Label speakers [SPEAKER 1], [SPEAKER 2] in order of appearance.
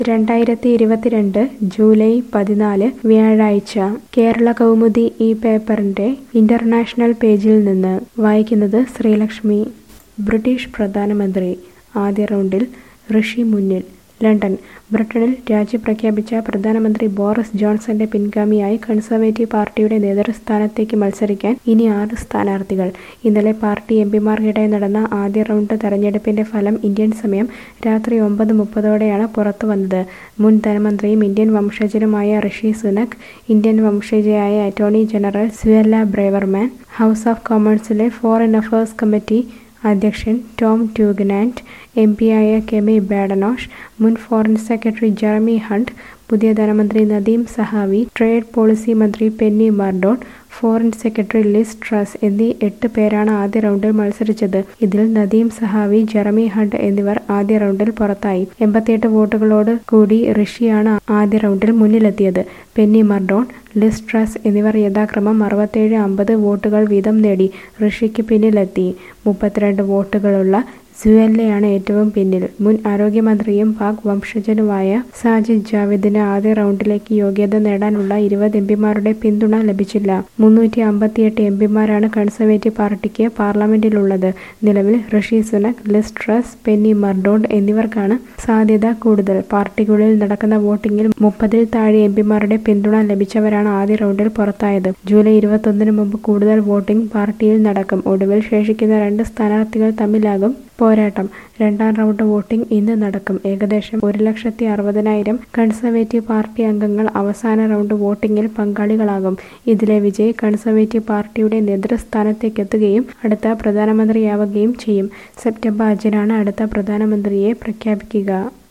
[SPEAKER 1] രണ്ടായിരത്തി ഇരുപത്തിരണ്ട് ജൂലൈ പതിനാല് വ്യാഴാഴ്ച കേരള കൗമുദി ഈ പേപ്പറിന്റെ ഇന്റർനാഷണൽ പേജിൽ നിന്ന് വായിക്കുന്നത് ശ്രീലക്ഷ്മി ബ്രിട്ടീഷ് പ്രധാനമന്ത്രി ആദ്യ റൗണ്ടിൽ ഋഷി മുന്നിൽ ലണ്ടൻ ബ്രിട്ടനിൽ രാജി പ്രഖ്യാപിച്ച പ്രധാനമന്ത്രി ബോറിസ് ജോൺസന്റെ പിൻഗാമിയായി കൺസർവേറ്റീവ് പാർട്ടിയുടെ നേതൃസ്ഥാനത്തേക്ക് മത്സരിക്കാൻ ഇനി ആറ് സ്ഥാനാർത്ഥികൾ ഇന്നലെ പാർട്ടി എംപിമാർക്കിടെ നടന്ന ആദ്യ റൗണ്ട് തെരഞ്ഞെടുപ്പിന്റെ ഫലം ഇന്ത്യൻ സമയം രാത്രി ഒമ്പത് മുപ്പതോടെയാണ് പുറത്തു വന്നത് മുൻ ധനമന്ത്രിയും ഇന്ത്യൻ വംശജനുമായ ഋഷി സുനക് ഇന്ത്യൻ വംശജയായ attorney general Suella Braverman house of കോമൺസിലെ ഫോറിൻ അഫയേഴ്സ് കമ്മിറ്റി അധ്യക്ഷൻ ടോം ട്യൂഗനാൻഡ് എം പിയായ കെമി ബാഡനോഷ് മുൻ ഫോറിൻ സെക്രട്ടറി ജെറമി ഹണ്ട് പുതിയ ധനമന്ത്രി നദീം സഹാവി ട്രേഡ് പോളിസി മന്ത്രി Penny Mordaunt foreign secretary Liz Truss എന്നീ എട്ട് പേരാണ് ആദ്യ റൗണ്ടിൽ മത്സരിച്ചത് ഇതിൽ നദീം സഹാവി ജെറമി ഹണ്ട് എന്നിവർ ആദ്യ റൗണ്ടിൽ പുറത്തായി എൺപത്തിയെട്ട് വോട്ടുകളോട് കൂടി ഋഷിയാണ് ആദ്യ റൗണ്ടിൽ മുന്നിലെത്തിയത് പെന്നി മർഡോൺ ലിസ് ട്രസ് എന്നിവർ യഥാക്രമം അറുപത്തേഴ് അമ്പത് വോട്ടുകൾ വീതം നേടി ഋഷിക്ക് പിന്നിലെത്തി മുപ്പത്തിരണ്ട് വോട്ടുകളുള്ള സുയല്ലയാണ് ഏറ്റവും പിന്നിൽ മുൻ ആരോഗ്യമന്ത്രിയും പാക് വംശജനുമായ സാജിദ് ജാവിദിന് ആദ്യ റൗണ്ടിലേക്ക് യോഗ്യത നേടാനുള്ള ഇരുപത് എംപിമാരുടെ പിന്തുണ ലഭിച്ചില്ല മുന്നൂറ്റി അമ്പത്തിയെട്ട് എംപിമാരാണ് കൺസർവേറ്റീവ് പാർട്ടിക്ക് പാർലമെന്റിലുള്ളത് നിലവിൽ Rishi Sunak Liz Truss Penny Mordaunt എന്നിവർക്കാണ് സാധ്യത കൂടുതൽ പാർട്ടിക്കുള്ളിൽ നടക്കുന്ന വോട്ടിംഗിൽ മുപ്പതിൽ താഴെ എംപിമാരുടെ പിന്തുണ ലഭിച്ചവരാണ് ആദ്യ റൗണ്ടിൽ പുറത്തായത് ജൂലൈ ഇരുപത്തൊന്നിന് മുമ്പ് കൂടുതൽ വോട്ടിംഗ് പാർട്ടിയിൽ നടക്കും ഒടുവിൽ ശേഷിക്കുന്ന രണ്ട് സ്ഥാനാർത്ഥികൾ തമ്മിലാകും പോരാട്ടം രണ്ടാം റൗണ്ട് വോട്ടിംഗ് ഇന്ന് നടക്കും ഏകദേശം ഒരു ലക്ഷത്തി അറുപതിനായിരം കൺസർവേറ്റീവ് പാർട്ടി അംഗങ്ങൾ അവസാന റൗണ്ട് വോട്ടിംഗിൽ പങ്കാളികളാകും ഇതിലെ വിജയ് കൺസർവേറ്റീവ് പാർട്ടിയുടെ നേതൃസ്ഥാനത്തേക്കെത്തുകയും അടുത്ത പ്രധാനമന്ത്രിയാവുകയും ചെയ്യും സെപ്റ്റംബർ അഞ്ചിനാണ് അടുത്ത പ്രധാനമന്ത്രിയെ പ്രഖ്യാപിക്കുക